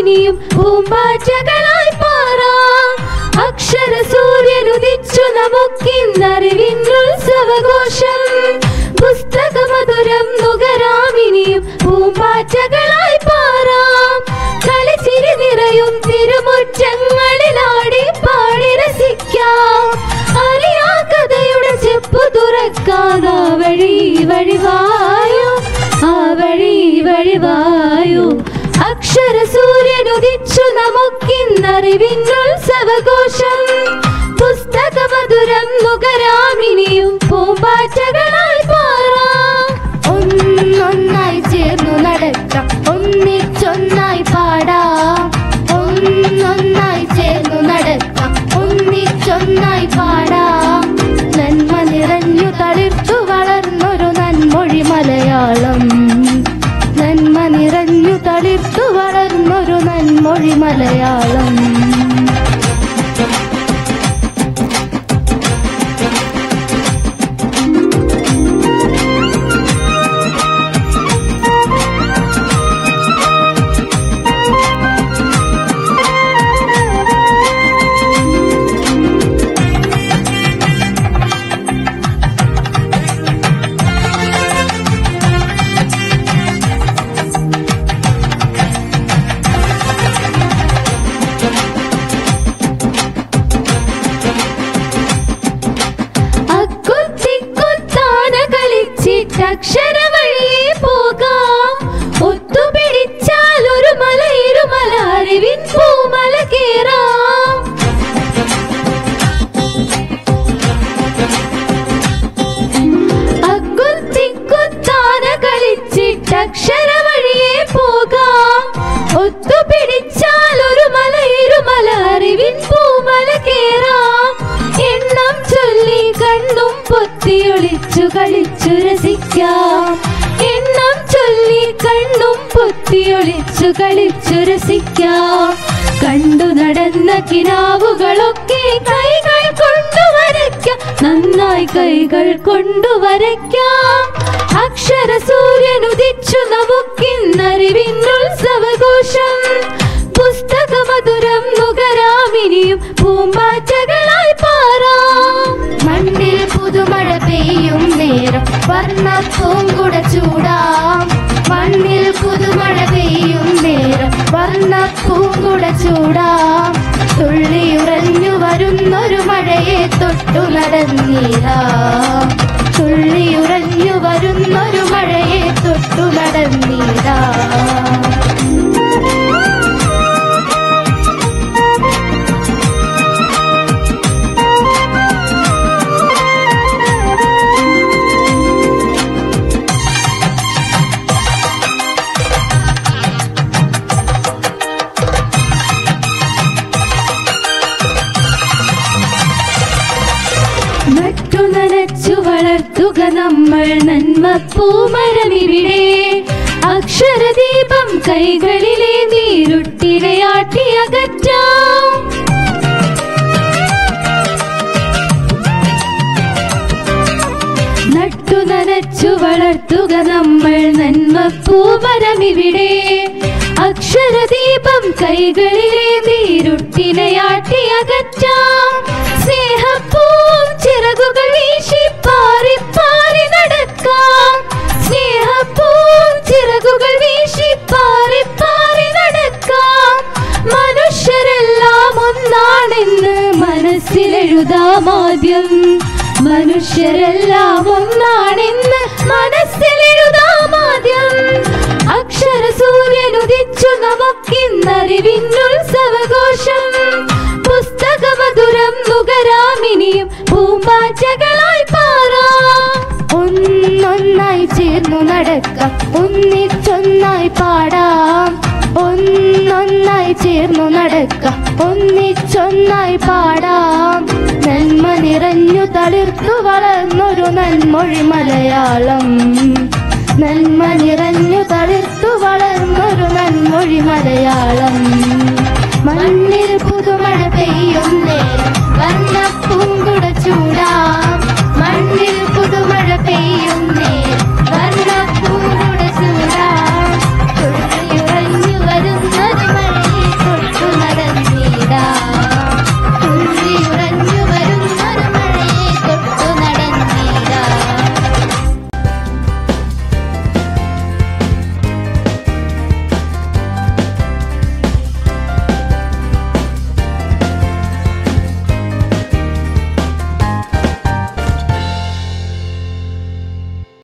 ഇനിയും പൂമ്പാറ്റകളായി പാറാം അക്ഷര സൂര്യൻ ഉദിച്ചു നമുക്കിന്നറിവിന്നുത്സവഘോഷം പുസ്തക മധുരം നുകരാമിനിയും പൂമ്പാറ്റകളായി പാറാം കളിച്ചിരി നിറയും തിരുമുറ്റങ്ങളിലാടി പാടി രസിക്കാം അറിയാ കഥയുടെ ചെപ്പു തുറക്കാൻ ആ വഴി വഴിവായു ആ വഴി വഴിവായു അക്ഷര സൂര്യൻ ഉദിച്ചു നമുക്കിന്നറിവിന്നുത്സവഘോഷം പുസ്തക മധുരം നുകരാമിനിയും പൂമ്പാറ്റകളായി പാറാം ഒന്നൊന്നായി ചേർന്നു നടക്കാം ഒന്നിച്ചൊന്നായി പാടാം ഒന്നൊന്നായി ചേർന്നു നടക്കാം ഒന്നിച്ചൊന്നായി പാടാം നന്മ നിറഞ്ഞു തളിർത്തു വളർന്നൊരു നന്മൊഴി മലയാളം നന്മ നിറഞ്ഞു തളിർത്തു വളർന്നൊരു നന്മൊഴി മലയാളം അക്കുത്തിക്കുത്താന കളിച്ചിട്ടക്ഷര വഴിയെ പോകാം ഒത്തുപിടിച്ചാൽ ഒരു മല ഇരുമല അറിവിൻ പൂമല കേറാം അക്കുത്തിക്കുത്താന കളിച്ചിട്ടക്ഷര വഴിയെ പോകാം ഒത്തുപിടിച്ചാൽ ഒരു മല ഇരുമല അറിവിൻ പൂമല കേറാം എണ്ണം ചൊല്ലി കണ്ണും പൊത്തിയൊളിച്ചു കളിച്ചു രസിക്കാം എണ്ണം ചൊല്ലി കണ്ണും പൊത്തിയൊളിച്ചു കളിച്ചു രസിക്കാം കണ്ടു നടന്ന കിനാവുകളൊക്കെ കൈകൾ കൊണ്ടുവരയ്ക്കാം നന്നായി കൈകൾ കൊണ്ടുവരയ്ക്കാം അക്ഷര സൂര്യൻ ഉദിച്ചു നമുക്കിന്നറിവിന്നുത്സവഘോഷം പുസ്തക മധുരം നുകരാമിനിയും പൂമ്പാറ്റകളായി പാറാം മണ്ണിൽ പുതുമഴ പെയ്യും നേരം വർണ്ണ പൂങ്കുട ചൂടാം മണ്ണിൽ പുതുമഴ പെയ്യും നേരം വർണ്ണ പൂങ്കുട ചൂടാം തുള്ളിയുറഞ്ഞു വരുന്നൊരു മഴയെ തൊട്ടു നടന്നീരാം തുള്ളിയുറഞ്ഞു വരുന്നൊരു മഴയെ തൊട്ടു നടന്നീരാം നട്ടു നനച്ചു വളർത്തുക നമ്മൾ നന്മ പൂമരമിവിടെ അക്ഷരദീപം കൈകളിലെ നീരുട്ടിരയാട്ടി അകറ്റാം നട്ടു നനച്ചു വളർത്തുക നമ്മൾ നന്മ പൂമരമിവിടെ അക്ഷരദീപം കൈകളിലെ നീരുട്ടിനയാട്ടി അകറ്റാം സ്നേഹപ്പൂവും ചിറകുകൾ വീശി പാറി പാറി നടക്കാം സ്നേഹപ്പൂവും ചിറകുകൾ വീശി പാറി പാറി നടക്കാം മനുഷ്യരെല്ലാം ഒന്നാണെന്ന് മനസ്സിലെഴുതാം ആദ്യം മനുഷ്യരെല്ലാം ഒന്നാണെന്ന് മനസ്സിലെഴുതാം ആദ്യം അക്ഷര സൂര്യൻ ഉദിച്ചു നമുക്കിന്നറിവിന്നുത്സവഘോഷം പുസ്തക മധുരം നുകരാമിനിയും പൂമ്പാറ്റകളായി പാറാം ഒന്നൊന്നായി ചേർന്നു നടക്കാം ഒന്നിച്ചൊന്നായി പാടാം ഒന്നൊന്നായി ചേർന്നു നടക്കാം ഒന്നിച്ചൊന്നായി പാടാം നന്മ നിറഞ്ഞു തളിർത്തു വളർന്നൊരു നന്മൊഴി മലയാളം നന്മ നിറഞ്ഞു തളിർത്തു വളർന്നൊരു നന്മൊഴി മലയാളം മണ്ണിൽ പുതുമഴ പെയ്യും